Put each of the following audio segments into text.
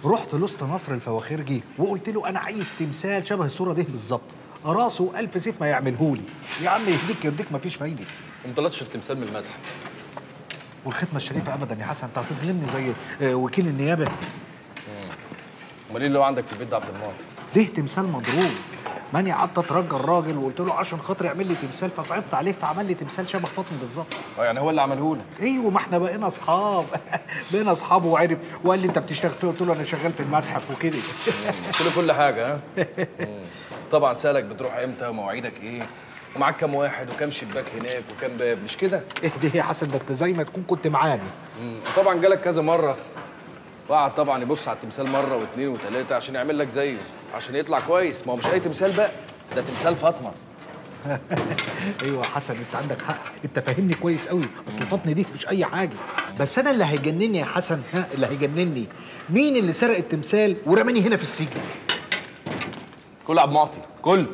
رحت لوسط نصر الفواخرجي وقلت له انا عايز تمثال شبه الصوره دي بالظبط راسه ألف سيف ما يعملهولي يا عم يهديك يرضيك مفيش فايده وما طلعتش التمثال من المتحف والختمه الشريفه ابدا يا حسن انت هتظلمني زي آه، وكيل النيابه امال ايه اللي هو عندك في البيت ده عبد المعطي ليه تمثال مضروب ماني قعدت اترجى الراجل وقلت له عشان خاطر يعمل لي تمثال فصعبت عليه فعمل لي تمثال شبه فاطمه بالظبط اه يعني هو اللي عمله لك ايوه ما احنا بقينا اصحاب بقينا اصحاب وعرف وقال لي انت بتشتغل فين قلت له انا شغال في المتحف وكده قلت له كل حاجه ها مم. طبعا سالك بتروح امتى ومواعيدك ايه ومعاك كام واحد وكام شباك هناك وكام باب مش كده اهدي يا حسن ده انت زي ما تكون كنت معاني مم. وطبعا جالك كذا مره وقعد طبعا يبص على التمثال مره واثنين وثلاثه عشان يعمل لك زيه عشان يطلع كويس ما هو مش اي تمثال بقى ده تمثال فاطمه ايوه يا حسن انت عندك حق انت فاهمني كويس قوي اصل فاطمه دي مش اي حاجه بس انا اللي هيجنني يا حسن ها اللي هيجنني مين اللي سرق التمثال ورماني هنا في السجن كل عبد معطي كل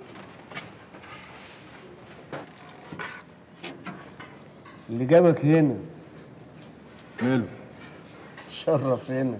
اللي جابك هنا ماله شرف هنا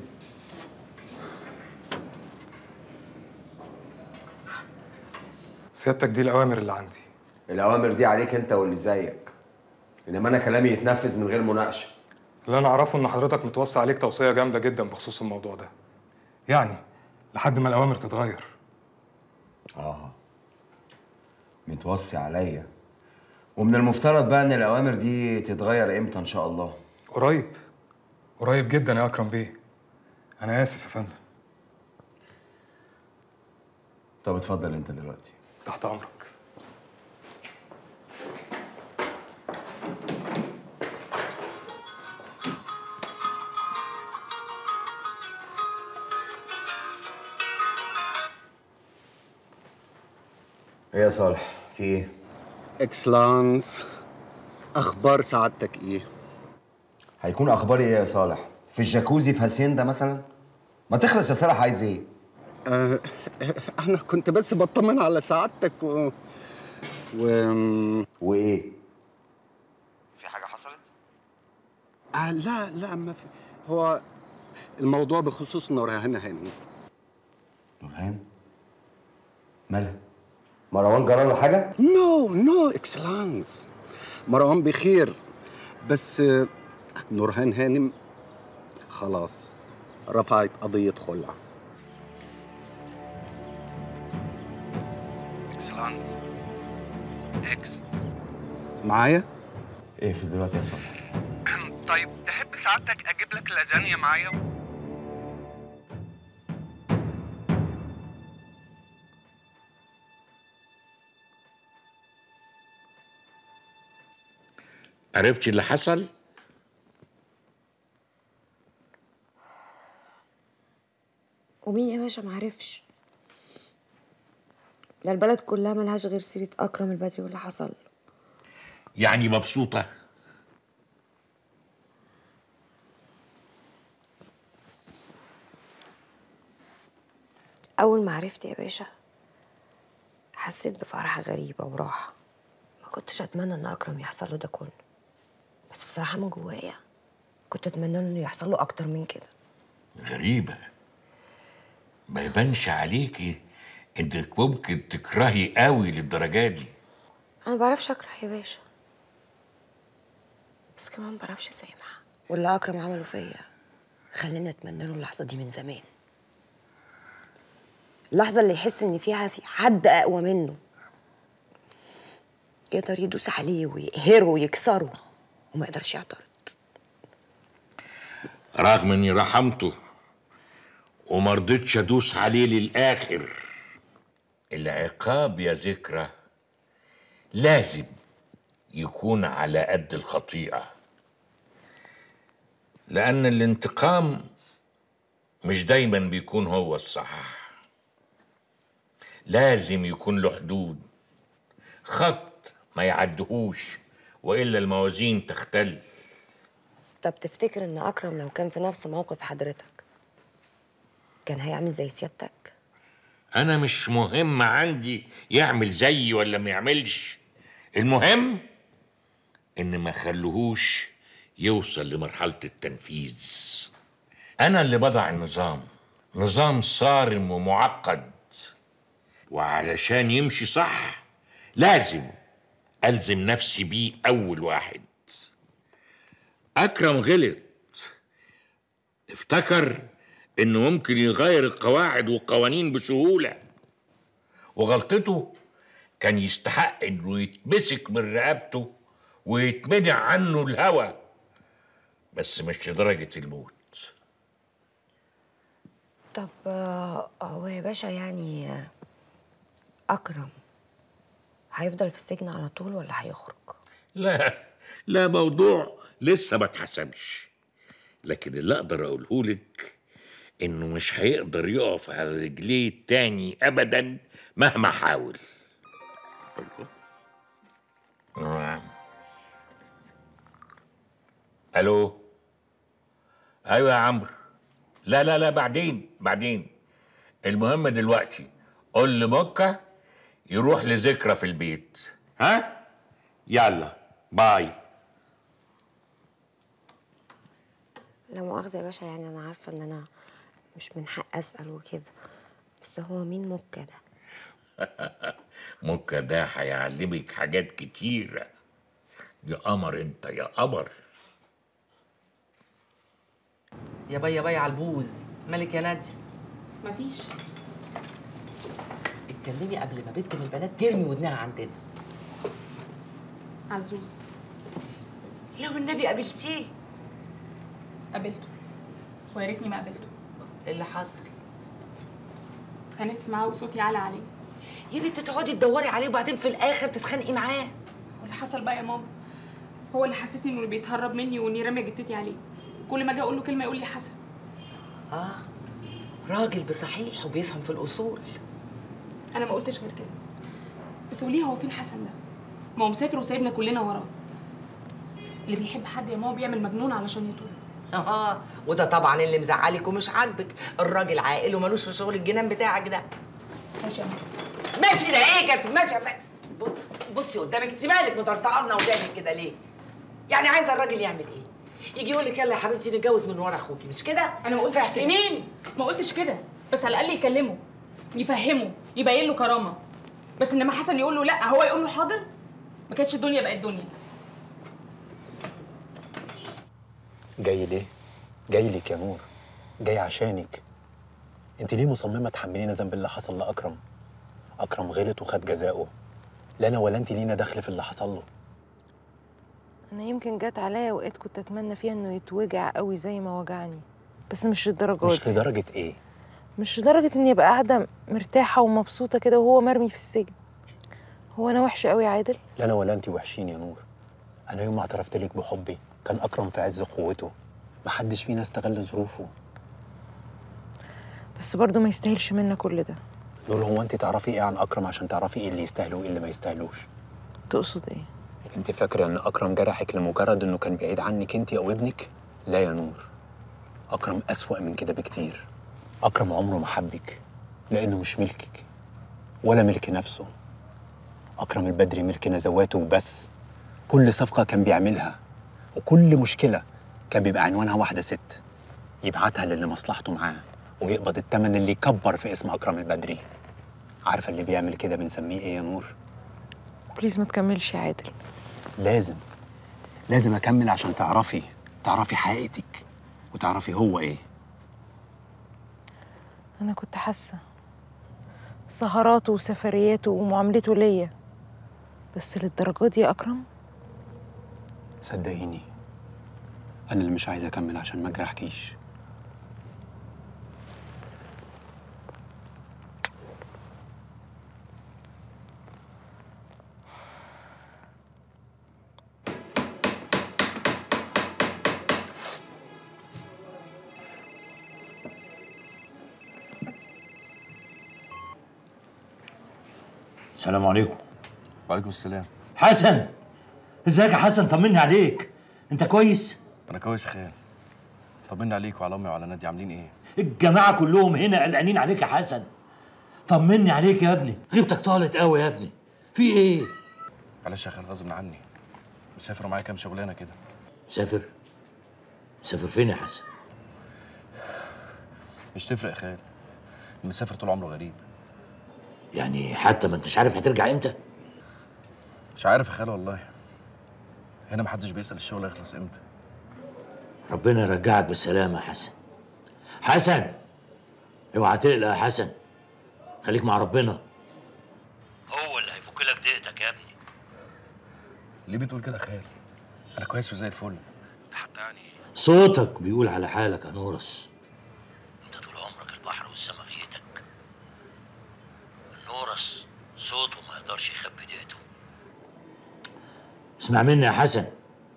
سيادتك دي الأوامر اللي عندي الأوامر دي عليك أنت واللي زيك إنما أنا كلامي يتنفذ من غير مناقشة اللي أنا أعرفه إن حضرتك متوصي عليك توصية جامدة جدا بخصوص الموضوع ده يعني لحد ما الأوامر تتغير آه متوصي عليا ومن المفترض بقى إن الأوامر دي تتغير إمتى إن شاء الله قريب قريب جدا يا أكرم بيه أنا آسف يا فندم طب اتفضل أنت دلوقتي تحت أمرك إيه يا صالح في إيه؟ اكسلانس اخبار سعادتك ايه هيكون أخباري إيه يا صالح؟ في الجاكوزي في هاسيندا مثلا؟ ما تخلص يا صالح عايز إيه؟ آه انا كنت بس بطمن على سعادتك و و وإيه؟ آه لا لا ما في هو الموضوع بخصوص نورهان هاني نورهان؟ مالها؟ مروان جرى له حاجة؟ نو نو اكسلانس مروان بخير بس آه، نورهان هانم خلاص رفعت قضية خلع اكسلانس اكس معايا؟ إيه في دلوقتي يا صالح؟ طيب تحب سعادتك اجيب لك لازانيا معايا؟ عرفتي اللي حصل؟ ومين يا باشا معرفش ده البلد كلها ملهاش غير سيرة أكرم البدري واللي حصل له. يعني مبسوطة أول ما عرفت يا باشا حسيت بفرحة غريبة وراحة ما كنتش أتمنى إن أكرم يحصل له ده كله بس بصراحة من جوايا كنت أتمنى إنه يحصل له أكتر من كده غريبة ما يبانش عليكي انك ممكن تكرهي قوي للدرجة دي أنا ما بعرفش أكره يا باشا بس كمان ما بعرفش أسامح واللي أكرم عمله فيا خلاني أتمنى له اللحظة دي من زمان اللحظة اللي يحس إن فيها في حد أقوى منه يقدر يدوس عليه ويقهره ويكسره وما يقدرش يعترض رغم اني رحمته وما رضيتش ادوس عليه للاخر العقاب يا ذكرى لازم يكون على قد الخطيئه لان الانتقام مش دايما بيكون هو الصح لازم يكون له حدود خط ما يعدهوش والا الموازين تختل طب تفتكر إن أكرم لو كان في نفس موقف حضرتك كان هيعمل زي سيادتك؟ انا مش مهم عندي يعمل زيي ولا ما يعملش المهم ان ما خلوهوش يوصل لمرحله التنفيذ انا اللي بضع النظام نظام صارم ومعقد وعلشان يمشي صح لازم ألزم نفسي بيه أول واحد أكرم غلط افتكر إنه ممكن يغير القواعد والقوانين بسهولة وغلطته كان يستحق إنه يتمسك من رقبته ويتمنع عنه الهوى بس مش لدرجة الموت طب آه، هو يا باشا يعني آه، أكرم هيفضل في السجن على طول ولا هيخرج؟ لا لا موضوع لسه ما اتحسمش لكن اللي اقدر اقوله لك انه مش هيقدر يقف على رجليه تاني ابدا مهما حاول نعم. الو ايوه يا عمرو لا لا لا بعدين بعدين المهم دلوقتي قول لمكة يروح لذكرى في البيت ها يلا باي لا مؤاخذة يا باشا يعني أنا عارفة إن أنا مش من حق أسأل وكده بس هو مين مكة ده؟ مكة ده هيعلمك حاجات كتيرة يا قمر انت يا قمر يا باي يا باي على مالك يا نادي مفيش اتكلمي قبل ما بنت من البنات ترمي ودنها عندنا عزوز لو النبي قابلتيه قابلته ويا ريتني ما قابلته إيه اللي حصل اتخانقت معاه وصوتي عالي عليه يا بنت تقعدي تدوري عليه وبعدين في الاخر تتخانقي معاه واللي حصل بقى يا ماما هو اللي حسسني انه بيتهرب مني واني راميه جتتي عليه كل ما اجي اقول له كلمه يقول لي حسن اه راجل بصحيح وبيفهم في الاصول انا ما قلتش غير كده بس قوليه هو فين حسن ده ما هو مسافر وسايبنا كلنا وراه اللي بيحب حد يا ماما بيعمل مجنون علشان يطول اه وده طبعا اللي مزعلك ومش عاجبك الراجل عاقل ومالوش في شغل الجنان بتاعك ده ماشي يا ماما ماشي ده ايه كانت ماشيه ف... بصي قدامك انت مالك مطرطقه لنا ودانك كده ليه يعني عايزه الراجل يعمل ايه يجي يقول لك يلا يا حبيبتي نتجوز من ورا اخوكي مش كده انا ما قلتش كده فاهمين ما قلتش كده بس على الاقل يكلمه يفهمه يبين له كرامه بس انما حسن يقول له لا هو يقول له حاضر ما كانتش الدنيا بقت دنيا جاي ليه؟ جاي لك يا نور جاي عشانك انت ليه مصممه تحملينا ذنب اللي حصل لاكرم اكرم غلط وخد جزاؤه لا انا ولا انت لينا دخل في اللي حصل له انا يمكن جت عليا اوقات كنت اتمنى فيها انه يتوجع قوي زي ما وجعني بس مش للدرجه مش دي لدرجه ايه مش لدرجه اني ابقى قاعده مرتاحه ومبسوطه كده وهو مرمي في السجن هو انا وحشه قوي يا عادل لا انا ولا انت وحشين يا نور انا يوم ما اعترفت لك بحبي كان اكرم في عز قوته محدش فينا استغل ظروفه بس برضه ما يستاهلش منا كل ده نور هو انت تعرفي ايه عن اكرم عشان تعرفي ايه اللي يستاهله وايه اللي ما يستاهلوش تقصد ايه انت فاكره ان اكرم جرحك لمجرد انه كان بعيد عنك انت او ابنك لا يا نور اكرم اسوا من كده بكتير اكرم عمره ما حبك لانه مش ملكك ولا ملك نفسه اكرم البدري ملك نزواته وبس كل صفقه كان بيعملها وكل مشكله كان بيبقى عنوانها واحده ست يبعتها للي مصلحته معاه ويقبض الثمن اللي يكبر في اسم اكرم البدري عارفه اللي بيعمل كده بنسميه ايه يا نور بليز ما تكملش يا عادل لازم لازم اكمل عشان تعرفي تعرفي حقيقتك وتعرفي هو ايه انا كنت حاسه سهراته وسفرياته ومعاملته ليا بس للدرجه دي يا اكرم صدقيني انا اللي مش عايز اكمل عشان ما اجرحكيش السلام عليكم وعليكم السلام حسن ازيك يا حسن طمني عليك انت كويس انا كويس يا خال طمنا عليك وعلى امي وعلى نادي عاملين ايه الجماعه كلهم هنا قلقانين عليك يا حسن طمني عليك يا ابني غيبتك طالت قوي يا ابني في ايه معلش يا خال غصب عني مسافر معايا كام شغلانه كده سافر سافر فين يا حسن مش تفرق يا خال المسافر طول عمره غريب يعني حتى ما انتش عارف هترجع امتى مش عارف يا خال والله هنا محدش بيسأل الشغل هيخلص امتى ربنا يرجعك بالسلامة يا حسن حسن اوعى تقلق يا حسن خليك مع ربنا هو اللي هيفك لك ضيقتك يا ابني ليه بتقول كده يا خال انا كويس وزي الفل حتى يعني صوتك بيقول على حالك يا نورس انت طول عمرك البحر والسما غيتك النورس صوته ما يقدرش يخبي ضيقته اسمع مني يا حسن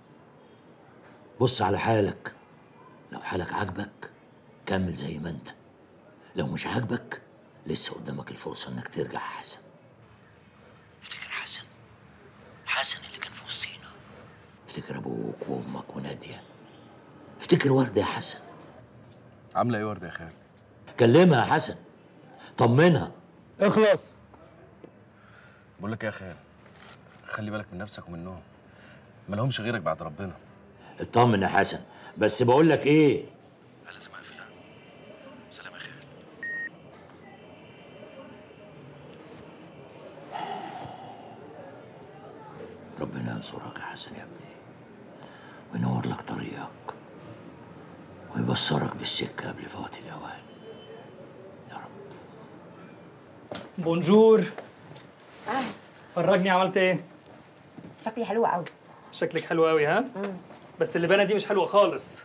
بص على حالك لو حالك عاجبك كمل زي ما انت لو مش عاجبك لسه قدامك الفرصة انك ترجع يا حسن افتكر حسن حسن اللي كان في وسطينا افتكر ابوك وامك ونادية افتكر وردة يا حسن عامله ايه ورده يا خال كلمها يا حسن طمنها اخلص بقول لك ايه يا خال خلي بالك من نفسك ومنهم ما لهمش غيرك بعد ربنا اطمن يا حسن بس بقول لك ايه انا لازم اقفلها سلام يا خال ربنا ينصرك يا حسن يا ابني وينور لك طريقك ويبصرك بالسكة قبل فوات الأوان بونجور فرجني عملت ايه شكلي حلو قوي شكلك حلو قوي ها بس اللبانه دي مش حلوه خالص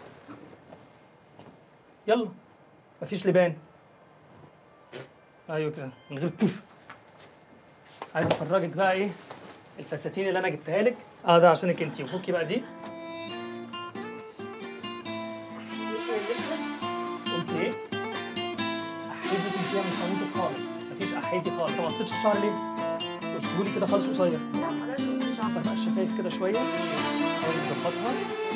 يلا مفيش لبان ايوه كده من غير بوف عايز افرجك بقى ايه الفساتين اللي انا جبتها لك اه ده عشانك انتي وفوكي بقى دي قلت ايه احيدي تنسيها من قاموسك خالص مفيش احيدي خالص ما قصيتش الشعر ليه قصهولي كده خالص قصير كبر بقى الشفايف كده شويه حاولي تظبطها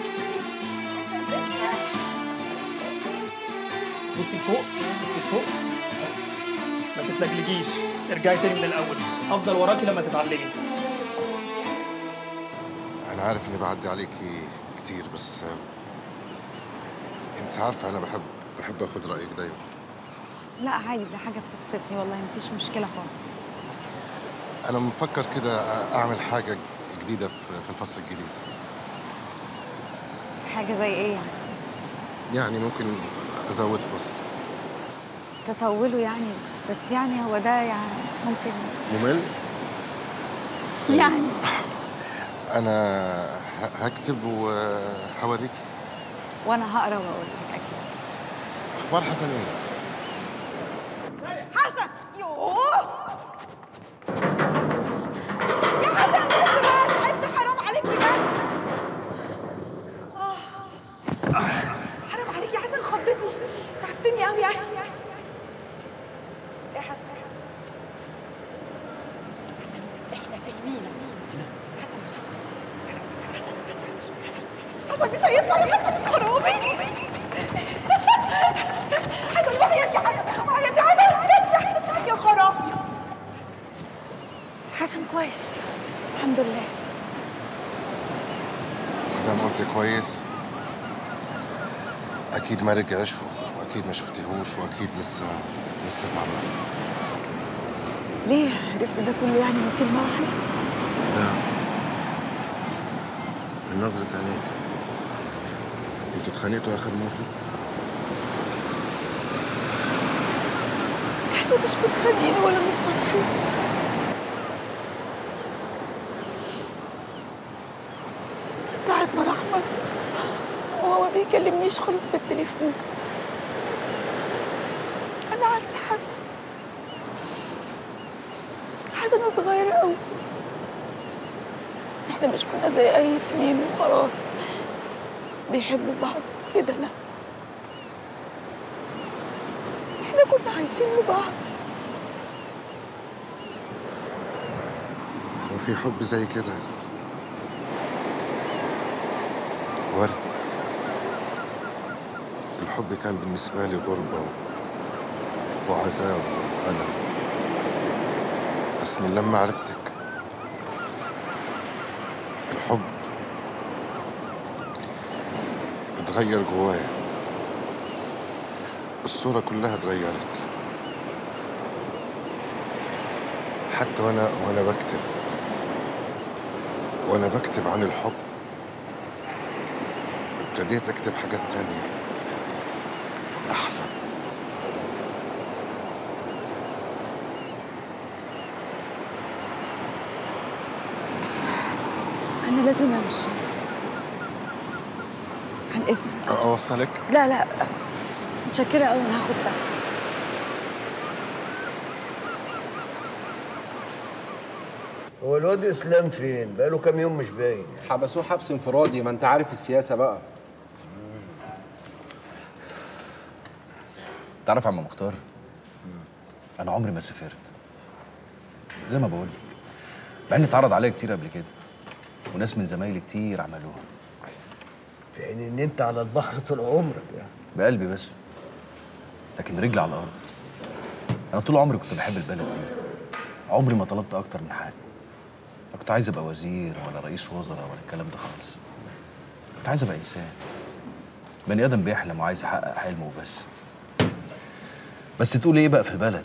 بصي لفوق بصي لفوق ما تتلجلجيش ارجعي تاني من الاول افضل وراكي لما تتعلمي أنا عارف إني بعدي عليكي كتير بس آه، أنت عارفة أنا بحب بحب آخد رأيك دايما لا عادي ده حاجة بتبسطني والله مفيش مشكلة خالص أنا مفكر كده أعمل حاجة جديدة في في الفصل الجديد حاجة زي ايه يعني يعني ممكن أزود فصل تطوله يعني بس يعني هو ده يعني ممكن ممل يعني أنا ه- هكتب وهوريك وانا هقرا واقول لك اكيد أخبار حسن إيه؟ حسن يوه يا حسن بس بقى تعبت حرام عليك بجد آه. حرام عليك يا حسن خضتني تعبتني قوي يعني يا حسن يا حسن حسن احنا في المينا حسن مش هتاخد حسن حسن حسن مش هينفع يا حسن حرامي حسن وحياتي يا حسن وحياتي حسن وحياتي يا حسن يا خرابي حسن كويس الحمد لله مدام قلت كويس أكيد ما رجعش وأكيد ما شفتهوش وأكيد لسه لسه تعبان ليه عرفت ده كله يعني من كلمة واحدة لا من نظرة عينيك انتوا اتخانقتوا آخر مرة؟ احنا مش متخانقين ولا متصالحين ساعة ما راح مصر وهو ما بيكلمنيش خالص بالتليفون أنا عارفة حسن حسن اتغير قوي احنا مش كنا زي أي اتنين وخلاص بيحبوا بعض كده لا احنا كنا عايشين لبعض هو في حب زي كده ورد الحب كان بالنسبة لي غربة و- وعذاب وألم بس من لما عرفتك الحب اتغير جوايا الصورة كلها اتغيرت حتى وانا وانا بكتب وانا بكتب عن الحب ابتديت اكتب حاجات تانية احلى انا لازم امشي عن اذنك أ- اوصلك لا لا متشكره قوي انا هاخد تاكسي هو الواد اسلام فين؟ بقاله كام يوم مش باين حبسوه حبس انفرادي ما انت عارف السياسه بقى تعرف يا عم مختار انا عمري ما سافرت زي ما بقول لك مع ان اتعرض عليا كتير قبل كده وناس من زمايلي كتير عملوها في حين ان انت على البحر طول عمرك يعني بقلبي بس لكن رجلي على الارض انا طول عمري كنت بحب البلد دي عمري ما طلبت اكتر من حاجه لا كنت عايز ابقى وزير ولا رئيس وزراء ولا الكلام ده خالص كنت عايز ابقى انسان بني ادم بيحلم وعايز يحقق حلمه وبس بس تقول ايه بقى في البلد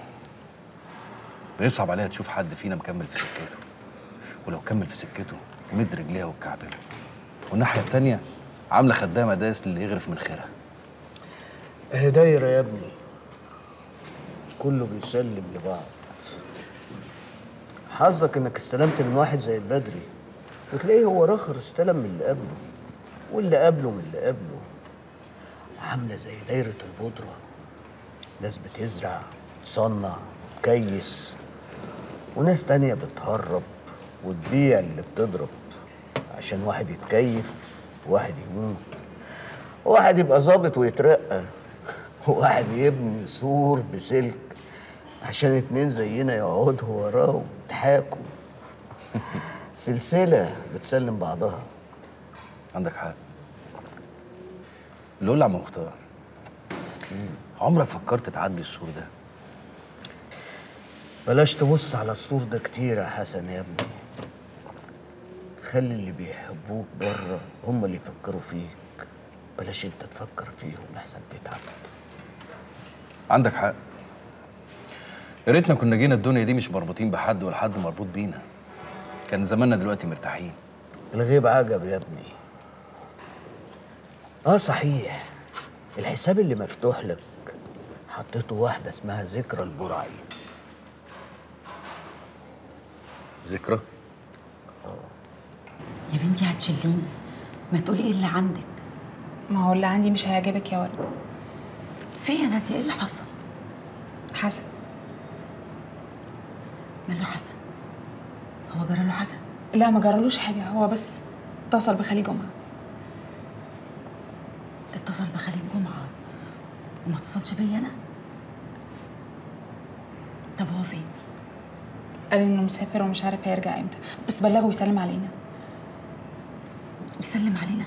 بيصعب عليها تشوف حد فينا مكمل في سكته ولو كمل في سكته تمد رجليها وتكعبله والناحيه التانيه عامله خدامه داس للي يغرف من خيرها اهي دايره يا ابني كله بيسلم لبعض حظك انك استلمت من واحد زي البدري وتلاقيه هو راخر استلم من اللي قبله واللي قبله من اللي قبله عامله زي دايره البودره ناس بتزرع تصنع تكيس وناس تانية بتهرب وتبيع اللي بتضرب عشان واحد يتكيف وواحد يموت واحد يبقى ظابط ويترقى وواحد يبني سور بسلك عشان اتنين زينا يقعدوا وراه ويضحكوا سلسلة بتسلم بعضها عندك حق اللي يا عم مختار عمرك فكرت تعدي السور ده بلاش تبص على السور ده كتير يا حسن يا ابني خلي اللي بيحبوك بره هم اللي يفكروا فيك بلاش انت تفكر فيهم لحسن تتعب عندك حق يا ريتنا كنا جينا الدنيا دي مش مربوطين بحد ولا حد مربوط بينا كان زماننا دلوقتي مرتاحين الغيب عجب يا ابني اه صحيح الحساب اللي مفتوح لك حطيته واحدة اسمها ذكرى البرعي ذكرى يا بنتي هتشليني ما تقولي ايه اللي عندك ما هو اللي عندي مش هيعجبك يا ورد في يا ناديه ايه اللي حصل حسن ماله حسن هو جرى له حاجه لا ما جرالوش حاجه هو بس اتصل بخالي جمعه اتصل بخالد جمعه وما اتصلش بيا انا طب هو فين قال انه مسافر ومش عارف هيرجع امتى بس بلغه يسلم علينا يسلم علينا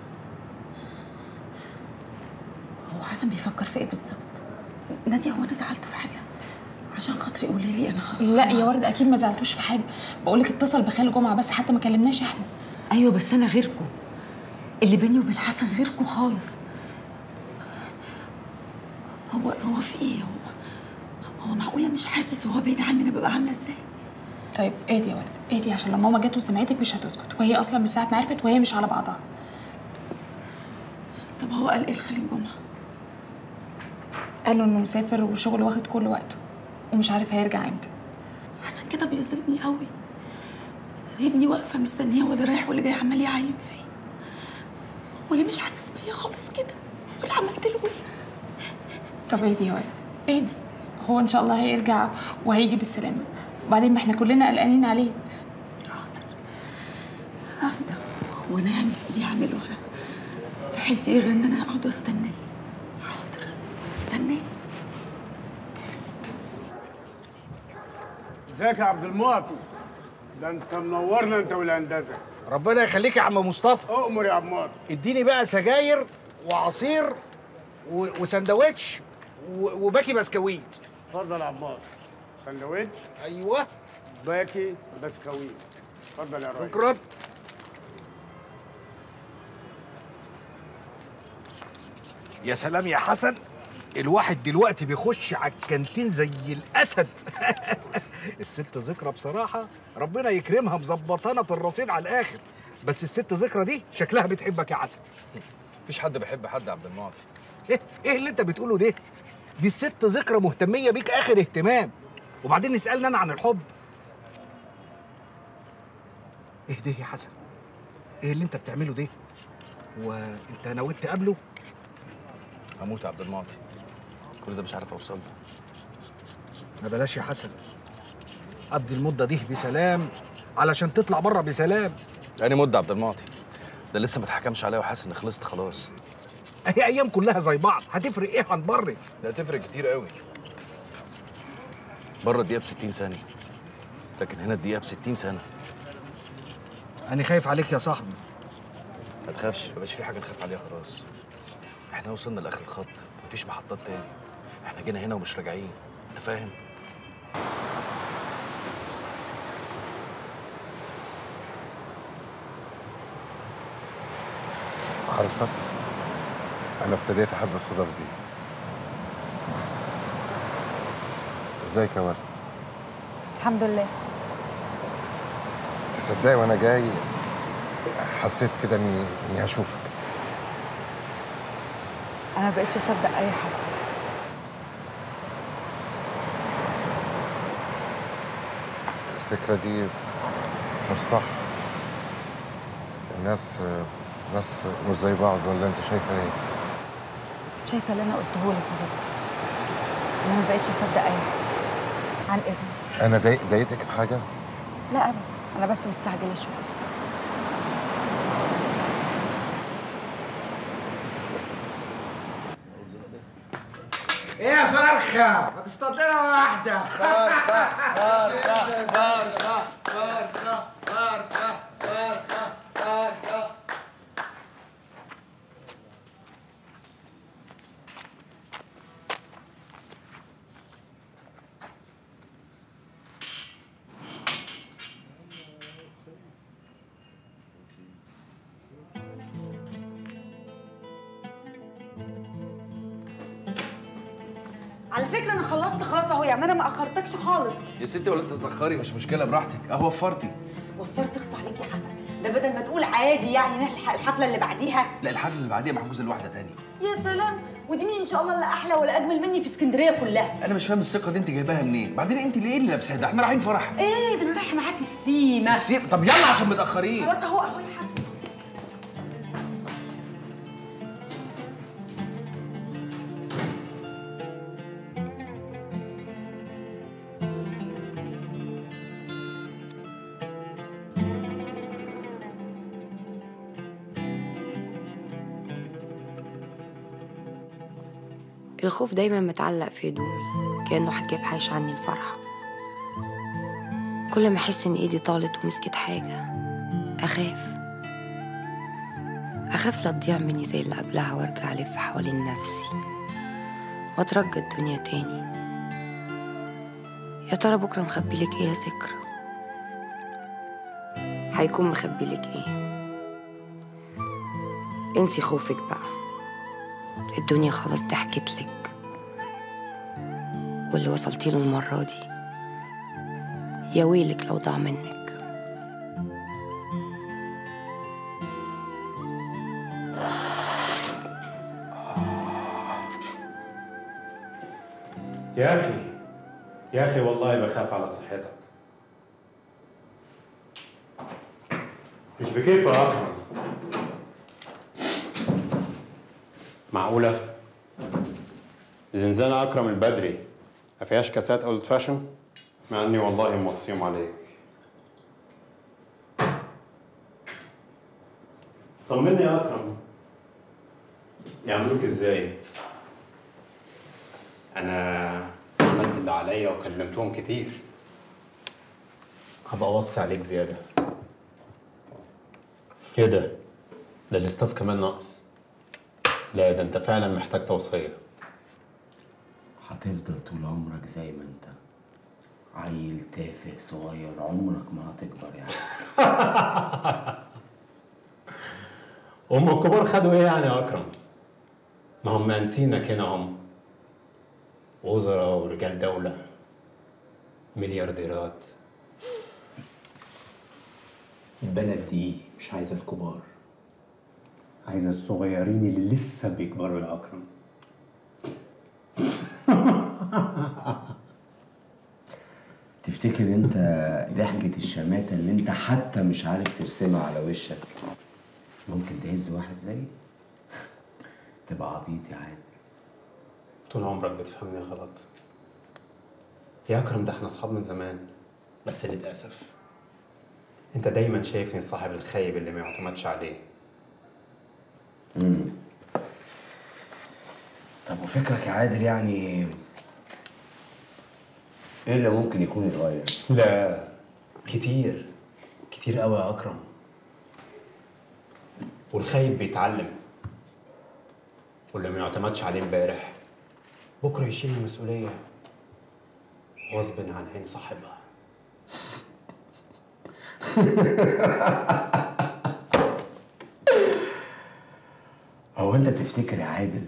هو حسن بيفكر في ايه بالظبط ناديه هو انا زعلت في حاجه عشان خاطري قولي لي انا خ... لا يا ورد اكيد ما زعلتوش في حاجه بقول لك اتصل بخالي جمعه بس حتى ما كلمناش احنا ايوه بس انا غيركم اللي بيني وبين حسن غيركم خالص هو هو في ايه هو هو معقوله مش حاسس وهو بعيد عننا ببقى عامله ازاي طيب اهدي يا ورد اهدي عشان لما ماما جت وسمعتك مش هتسكت وهي اصلا من ساعه ما عرفت وهي مش على بعضها طب هو قال ايه لخالد جمعه قالوا انه مسافر وشغله واخد كل وقته ومش عارف هيرجع امتى حسن كده بيظلمني قوي سايبني واقفه مستنيه ولا رايح ولا جاي عمال يعاين فيا ولا مش حاسس بيا خالص كده ولا عملت له ايه طب اهدي يا ورد اهدي هو ان شاء الله هيرجع وهيجي بالسلامه وبعدين ما احنا كلنا قلقانين عليه اهدى وانا يعني في ايدي اعمله انا في حيلتي ايه غير ان انا اقعد واستناه حاضر استناه ازيك يا عبد المعطي ده انت منورنا انت والهندسه ربنا يخليك يا عم مصطفى اؤمر يا عم معطي اديني بقى سجاير وعصير و... وسندوتش و... وباكي بسكويت اتفضل يا عم معطي سندوتش ايوه باكي بسكويت اتفضل يا ريس شكرا يا سلام يا حسن الواحد دلوقتي بيخش على الكانتين زي الاسد الست ذكرى بصراحه ربنا يكرمها مظبطانا في الرصيد على الاخر بس الست ذكرى دي شكلها بتحبك يا حسن مفيش حد بيحب حد يا عبد المعطي ايه ايه اللي انت بتقوله ده دي الست ذكرى مهتميه بيك اخر اهتمام وبعدين نسالنا انا عن الحب ايه ده يا حسن ايه اللي انت بتعمله ده وانت نويت تقابله هموت يا عبد المعطي كل ده مش عارف اوصل له ما بلاش يا حسن قضي المده دي بسلام علشان تطلع بره بسلام يعني مده عبد المعطي ده لسه ما اتحكمش عليا وحاسس اني خلصت خلاص هي ايام كلها زي بعض هتفرق ايه عن بره ده هتفرق كتير قوي بره الدقيقه ب 60 ثانيه لكن هنا الدقيقه ب 60 سنه انا خايف عليك يا صاحبي ما تخافش ما بقاش في حاجه نخاف عليها خلاص احنا وصلنا لاخر الخط مفيش محطات تاني احنا جينا هنا ومش راجعين انت فاهم عارفة أنا ابتديت أحب الصدف دي ازيك يا ورد الحمد لله تصدقي وأنا جاي حسيت كده إني إني هشوفك انا ما بقتش اصدق اي حد الفكرة دي مش صح الناس ناس مش زي بعض ولا أنت شايفة إيه؟ شايفه اللي انا قلته لك يا بابا انا ما بقتش اصدق اي حد عن اذنك أنا ضايق- ضايقتك في حاجة؟ لا ابدا انا بس مستعجله شويه ايه يا فرخه ما تصطاد لنا واحده فرخه فرخه فرخه فرخه فرخه فرخه فرخه على فكره انا خلصت خلاص اهو يعني انا ما اخرتكش خالص يا ستي ولا انت تتاخري مش مشكله براحتك اهو وفرتي وفرت اخص عليك يا حسن ده بدل ما تقول عادي يعني نلحق الحفله اللي بعديها لا الحفله اللي بعديها محجوزه لواحده تانية يا سلام ودي مين ان شاء الله اللي احلى ولا اجمل مني في اسكندريه كلها انا مش فاهم الثقه دي انت جايباها منين بعدين انت ليه اللي لابساها ده احنا رايحين فرح ايه ده انا رايحه معاك السيما السيما طب يلا عشان متاخرين خلاص اهو اهو يا حسن الخوف دايما متعلق في هدومي كأنه حجاب حايش عني الفرحة كل ما أحس إن إيدي طالت ومسكت حاجة أخاف أخاف لا تضيع مني زي اللي قبلها وأرجع ألف حوالين نفسي وأترجى الدنيا تاني يا ترى بكرة مخبيلك إيه يا ذكرى هيكون مخبيلك إيه انسي خوفك بقى الدنيا خلاص ضحكت لك واللي وصلتي له المرة دي يا ويلك لو ضاع منك يا أخي يا أخي والله بخاف على صحتك مش بكيف يا أكرم معقولة؟ زنزانة أكرم البدري ما فيهاش كاسات أولد فاشن؟ مع إني والله موصيهم عليك طمني يا أكرم يعملوك إزاي؟ أنا عملت اللي عليا وكلمتهم كتير هبقى أوصي عليك زيادة كده ده الاستاف كمان ناقص لا ده انت فعلا محتاج توصية هتفضل طول عمرك زي ما انت عيل تافه صغير عمرك ما هتكبر يعني هم الكبار خدوا ايه يعني يا اكرم؟ ما هم نسينك هنا هم وزراء ورجال دولة مليارديرات البلد دي مش عايزة الكبار عايزة الصغيرين اللي لسه بيكبروا يا أكرم تفتكر انت ضحكة الشماتة اللي انت حتى مش عارف ترسمها على وشك ممكن تهز واحد زيي؟ تبقى عبيط يا عادل طول عمرك بتفهمني غلط يا أكرم ده احنا أصحاب من زمان بس للأسف أنت دايما شايفني الصاحب الخايب اللي ما يعتمدش عليه مم. طب وفكرك يا عادل يعني ايه اللي ممكن يكون يتغير؟ لا كتير كتير قوي يا أكرم والخايب بيتعلم واللي ما يعتمدش عليه امبارح بكرة يشيل المسؤولية غصب عن عين صاحبها هو انت تفتكر يا عادل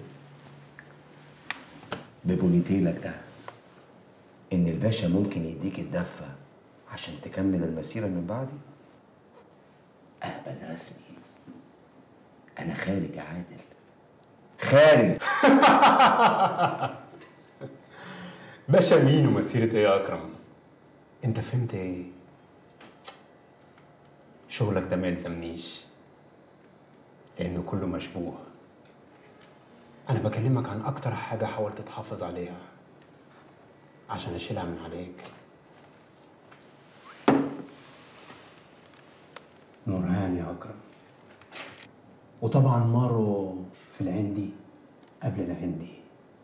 ببونيتيلك ده ان الباشا ممكن يديك الدفة عشان تكمل المسيرة من بعدي؟ اهبل رسمي انا خارج يا عادل خارج باشا مين ومسيرة ايه يا أكرم؟ أنت فهمت ايه؟ شغلك ده ما يلزمنيش لأنه كله مشبوه أنا بكلمك عن أكتر حاجة حاولت تحافظ عليها عشان أشيلها من عليك نورهان يا أكرم وطبعا مارو في العندي قبل العندي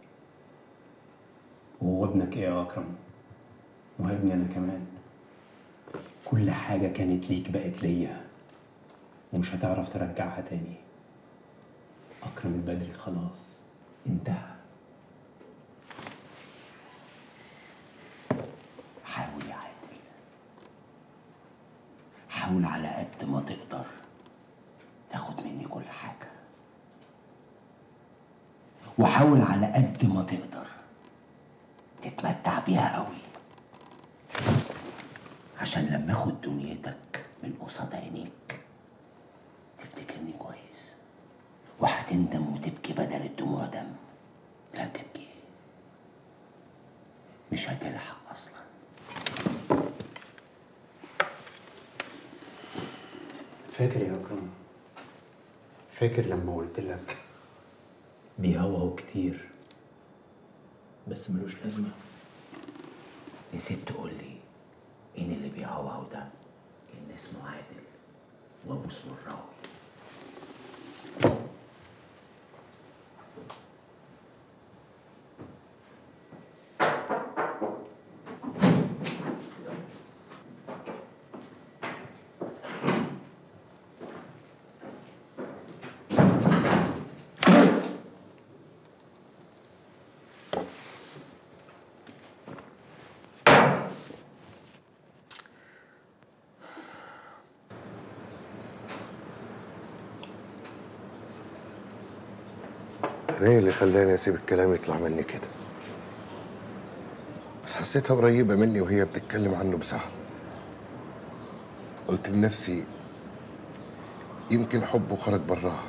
وهو ابنك ايه يا أكرم؟ وابني أنا كمان كل حاجة كانت ليك بقت ليا ومش هتعرف ترجعها تاني أكرم البدري خلاص انتهى حاول يا عادل حاول على قد ما تقدر تاخد مني كل حاجة وحاول على قد ما تقدر تتمتع بيها قوي عشان لما اخد دنيتك من قصاد عينيك تفتكرني كويس وهتندم وتبكي بدل الدموع دم لا تبكي مش هتلحق اصلا فاكر يا أكرم فاكر لما قلت لك بيهوهو كتير بس ملوش لازمة نسيت تقول لي ان اللي بيهوهو ده ان اسمه عادل وابو اسمه الراوي انا ايه اللي خلاني اسيب الكلام يطلع مني كده بس حسيتها قريبة مني وهي بتتكلم عنه بزعل قلت لنفسي يمكن حبه خرج براها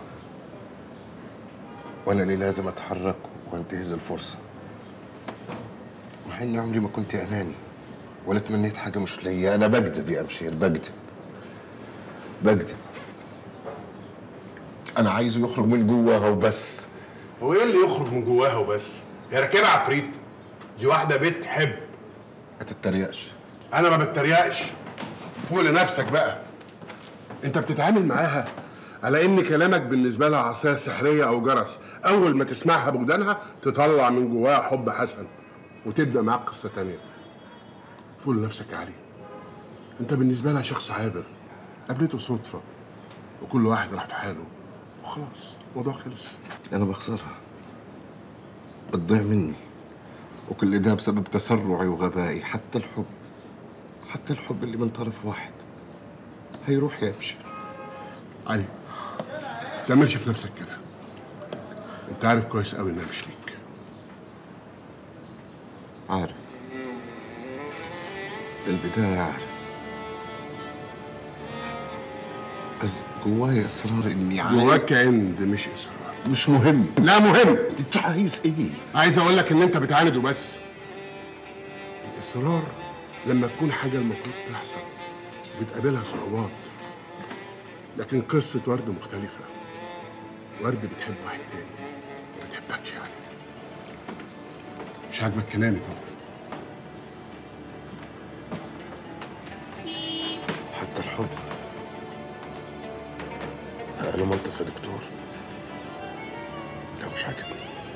وانا اللي لازم اتحرك وانتهز الفرصة مع اني عمري ما كنت اناني ولا تمنيت حاجة مش ليا انا بكذب يا امشير بكذب بكذب انا عايزه يخرج من جواها وبس هو ايه اللي يخرج من جواها وبس؟ هي راكبه عفريت دي واحده بتحب ما تتريقش انا ما بتريقش فوق لنفسك بقى انت بتتعامل معاها على ان كلامك بالنسبه لها عصايه سحريه او جرس اول ما تسمعها بودانها تطلع من جواها حب حسن وتبدا معاك قصه تانية فوق لنفسك يا علي انت بالنسبه لها شخص عابر قابلته صدفه وكل واحد راح في حاله وخلاص الموضوع خلص انا بخسرها بتضيع مني وكل ده بسبب تسرعي وغبائي حتى الحب حتى الحب اللي من طرف واحد هيروح يمشي علي ما تعملش في نفسك كده انت عارف كويس قوي انها مش ليك عارف من البداية عارف بس جوايا إصرار إني عايز جواك عند مش اصرار مش مهم لا مهم أنت عايز إيه؟ عايز اقول لك ان انت بتعاند وبس الاصرار لما تكون حاجه المفروض تحصل بتقابلها صعوبات لكن قصه ورد مختلفه ورد بتحب واحد تاني ما بتحبكش يعني مش عاجبك كلامي طبعا حتى الحب بقى له منطق يا دكتور لا مش عاجبني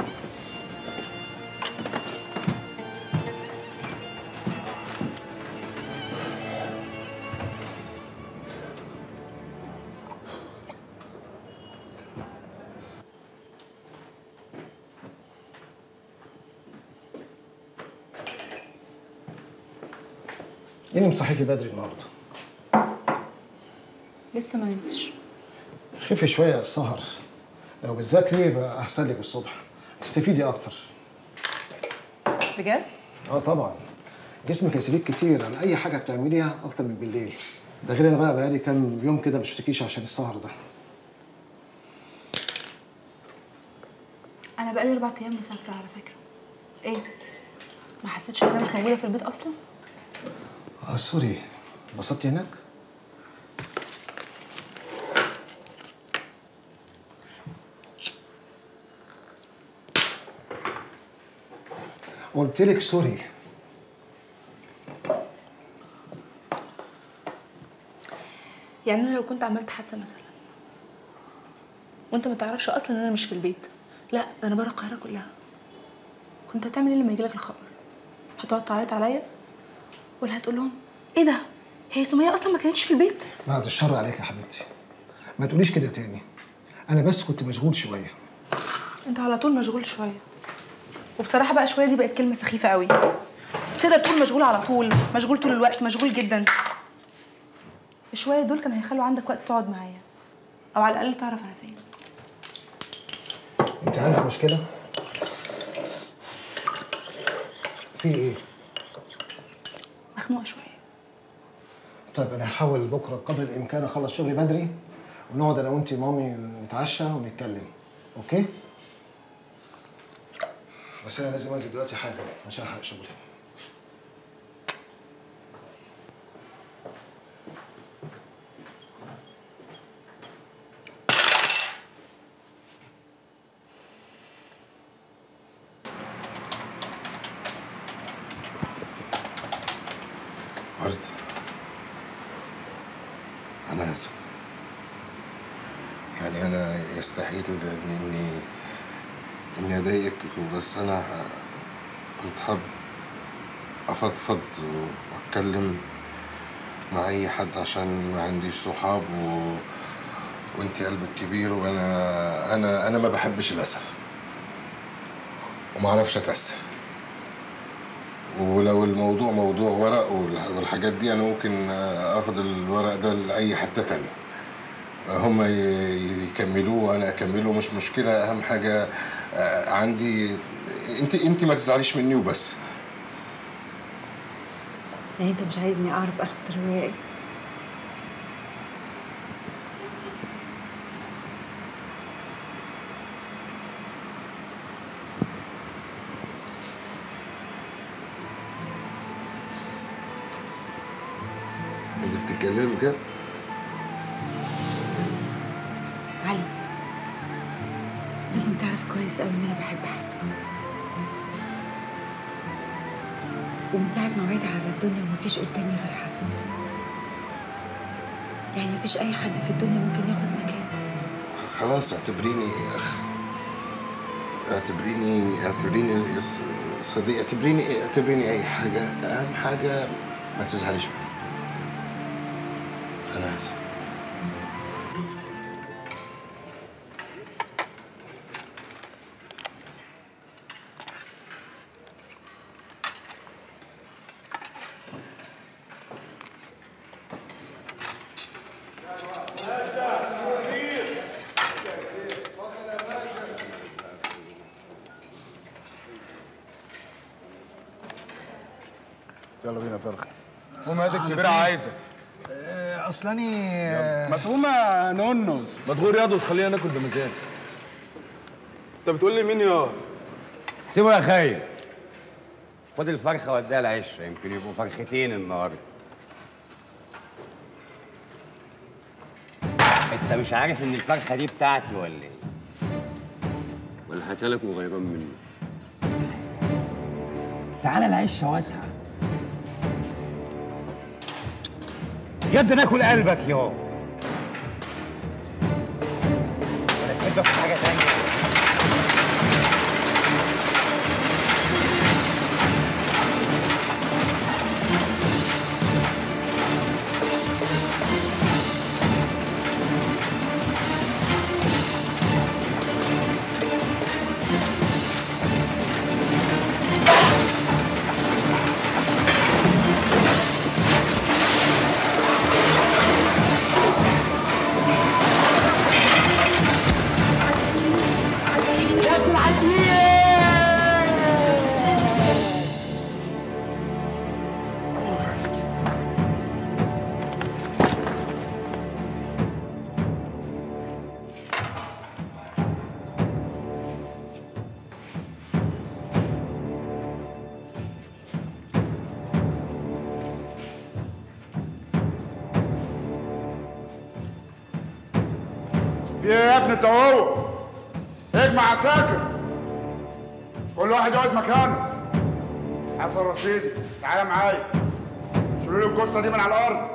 ايه اللي مصحيكي بدري النهارده؟ لسه ما نمتش خفي شويه السهر لو بتذاكري يبقى احسن لك الصبح تستفيدي اكتر بجد اه طبعا جسمك هيستفيد كتير عن اي حاجه بتعمليها اكتر من بالليل ده غير انا بقى بقالي كام يوم كده مش بشتكيش عشان السهر ده انا بقالي اربع ايام مسافره على فكره ايه ما حسيتش ان انا مش موجوده في البيت اصلا اه سوري انبسطتي هناك؟ قلت لك سوري يعني انا لو كنت عملت حادثه مثلا وانت ما تعرفش اصلا ان انا مش في البيت لا ده انا بره القاهره كلها كنت هتعمل ايه لما يجيلك الخبر هتقعد تعيط عليا ولا هتقول لهم ايه ده هي سميه اصلا ما كانتش في البيت بعد الشر عليك يا حبيبتي ما تقوليش كده تاني انا بس كنت مشغول شويه انت على طول مشغول شويه وبصراحه بقى شويه دي بقت كلمه سخيفه قوي تقدر تقول مشغول على طول مشغول طول الوقت مشغول جدا شويه دول كانوا هيخلوا عندك وقت تقعد معايا او على الاقل تعرف انا فين انت عندك مشكله في ايه مخنوقه شويه طيب انا هحاول بكره بقدر الامكان اخلص شغلي بدري ونقعد انا وانت مامي نتعشى ونتكلم اوكي بس انا لازم انزل دلوقتي حالا عشان الحق شغلي ورد أنا آسف يعني أنا يستحيل إني إني إني أضايقك وبس أنا كنت حاب أفضفض وأتكلم مع أي حد عشان ما عنديش صحاب و... وأنتي قلبك كبير وأنا أنا أنا ما بحبش الأسف وما أعرفش أتأسف ولو الموضوع موضوع ورق والح- والحاجات دي انا ممكن اخد الورق ده لاي حته تانية هم ي- يكملوه وانا اكمله مش مشكله اهم حاجه آه، عندي انت انت ما تزعليش مني وبس يعني انت مش عايزني اعرف اخر الروايه ايه انت بتتكلمي بجد علي لازم تعرف كويس قوي ان انا بحب حسن ومن ساعة ما وعيت على الدنيا ومفيش قدامي غير حسن يعني مفيش أي حد في الدنيا ممكن ياخد مكانه خلاص اعتبريني اخ اعتبريني اعتبريني صديق اعتبريني اعتبريني اي حاجه اهم حاجه ما تزعليش مني انا اسف يلا بينا فرخ قوم هادي على الكبيرة فين؟ عايزك اصلاني ما تقوم يا نونس ما تغور ياض وتخلينا ناكل بمزاج انت بتقول لي مين يا سيبه يا خايب خد الفرخه وديها العشره يمكن يبقوا فرختين النهارده انت مش عارف ان الفرخه دي بتاعتي ولا ايه ولا هتلك وغيران مني تعالى العشه واسعه يد ناكل قلبك يا ولا تحب اكل حاجه تانيه في ايه يا ابني انت وهو؟ اجمع عساكر كل واحد يقعد مكانه حسن رشيدي تعالى معايا شيلوا لي الجثه دي من على الارض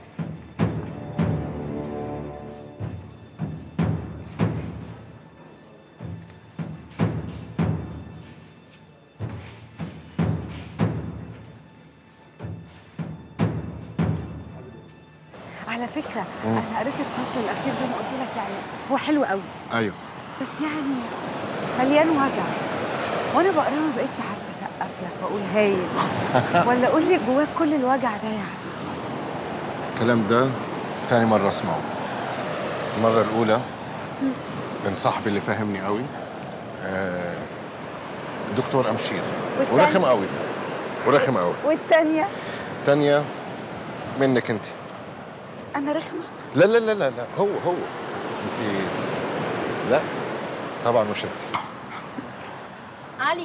على فكره مم. انا قريت الفصل الاخير زي ما قلت لك يعني هو حلو قوي ايوه بس يعني مليان وجع وانا بقراه ما بقتش عارفه اسقف لك واقول هايل ولا اقول لي جواك كل الوجع ده يعني الكلام ده تاني مرة اسمعه المرة الأولى من صاحبي اللي فاهمني قوي آه، الدكتور أمشير والتاني؟ ورخم قوي ورخم قوي والتانيه تانية منك انت انا رخمه لا لا لا لا لا هو هو انت لا طبعا مش انت علي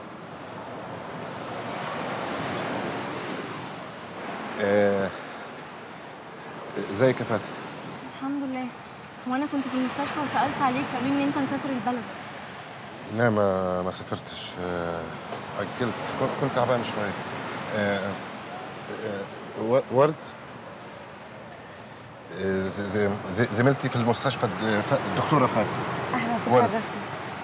آه، ازيك يا فاتن الحمد لله هو انا كنت في المستشفى وسالت عليك قالوا لي ان انت مسافر البلد لا ما ما سافرتش آه، أجلت كنت- كنت تعبان شوية آه، آه، و- ورد آه، ز- ز- ز- زميلتي في المستشفى الد- ف- الدكتورة فاتن اهلا ورد تشرفني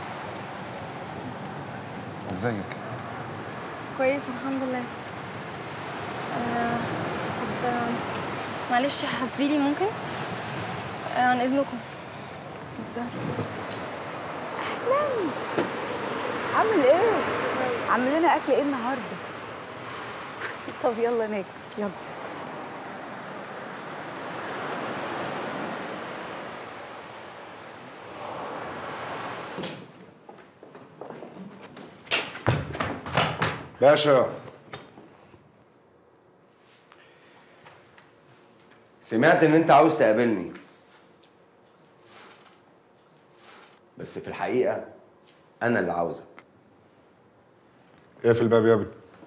ازيك كويس الحمد لله آه طب آه، معلش حاسبيلي ممكن آه عن اذنكم اهلا عامل ايه عامل لنا اكل ايه النهارده طب يلا ناكل يلا باشا سمعت ان انت عاوز تقابلني بس في الحقيقة انا اللي عاوزك اقفل الباب يا ابني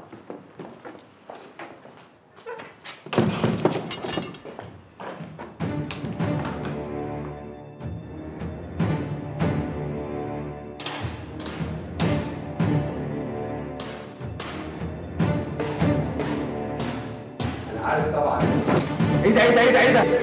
انا عارف طبعا ايه ده ايه ده ايه ده ايه ده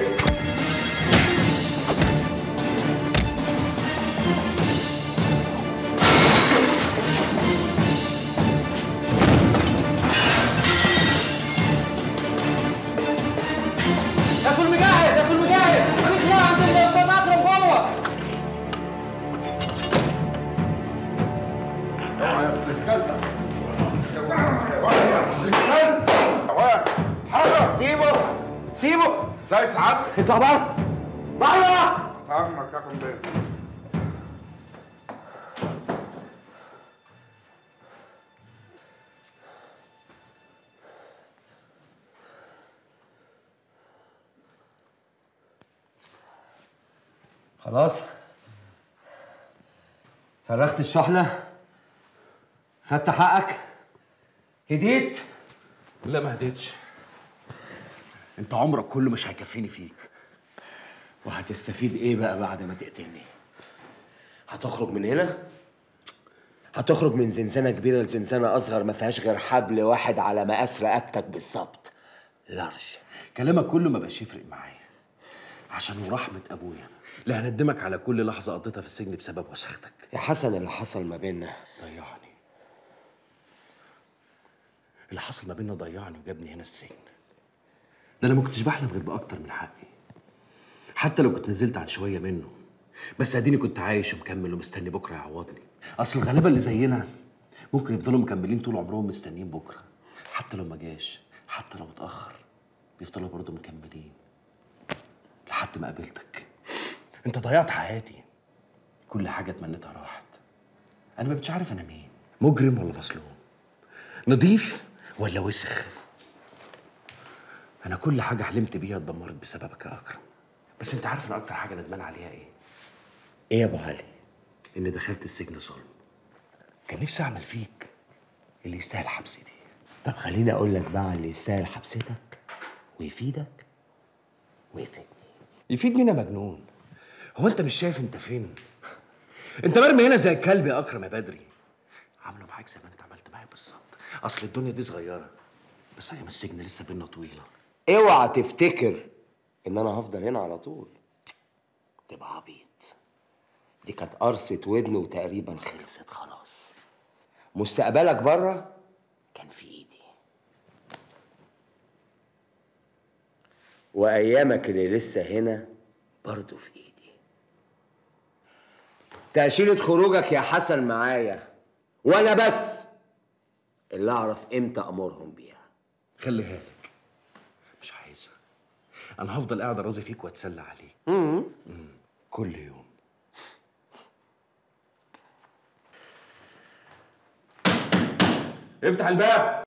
يا سول مجاهد يا سول مجاهد انا خلاص عند الاستاذ اكرم جوه اوعى يا ابن الكلب حاجة سيبه سيبه ازاي سعادتك؟ اطلع بره بره طعمك يا قنبله خلاص فرغت الشحنة خدت حقك هديت لا ما هديتش انت عمرك كله مش هيكفيني فيك وهتستفيد ايه بقى بعد ما تقتلني هتخرج من هنا هتخرج من زنزانة كبيرة لزنزانة أصغر ما فيهاش غير حبل واحد على مقاس رقبتك بالظبط لارج كلامك كله ما بقاش يفرق معايا عشان ورحمة أبويا لا هندمك على كل لحظة قضيتها في السجن بسبب وسختك يا حسن اللي حصل ما بيننا ضيعني اللي حصل ما بيننا ضيعني وجابني هنا السجن ده أنا ما كنتش بحلم غير بأكتر من حقي حتى لو كنت نزلت عن شوية منه بس اديني كنت عايش ومكمل ومستني بكره يعوضني اصل الغلابه اللي زينا ممكن يفضلوا مكملين طول عمرهم مستنيين بكره حتى لو ما جاش حتى لو اتاخر بيفضلوا برضه مكملين لحد ما قابلتك انت ضيعت حياتي كل حاجه اتمنيتها راحت انا ما بقتش عارف انا مين مجرم ولا مظلوم نضيف ولا وسخ انا كل حاجه حلمت بيها اتدمرت بسببك يا اكرم بس انت عارف انا اكتر حاجه ندمان عليها ايه ايه يا ابو علي اني دخلت السجن ظلم كان نفسي اعمل فيك اللي يستاهل حبستي طب خليني اقول لك بقى على اللي يستاهل حبستك ويفيدك ويفيدني يفيد مين يا مجنون هو انت مش شايف انت فين انت مرمي هنا زي الكلب يا اكرم يا بدري عامله معاك زي ما انت عملت معايا بالظبط اصل الدنيا دي صغيره بس ايام السجن لسه بينا طويله اوعى تفتكر ان انا هفضل هنا على طول تبقى عبيط دي كانت قرصة ودن وتقريبا خلصت خلاص مستقبلك بره كان في ايدي وايامك اللي لسه هنا برضه في ايدي تأشيرة خروجك يا حسن معايا وانا بس اللي اعرف امتى امرهم بيها خليها لك مش عايزها انا هفضل قاعد ارازي فيك واتسلى عليك مم. كل يوم افتح الباب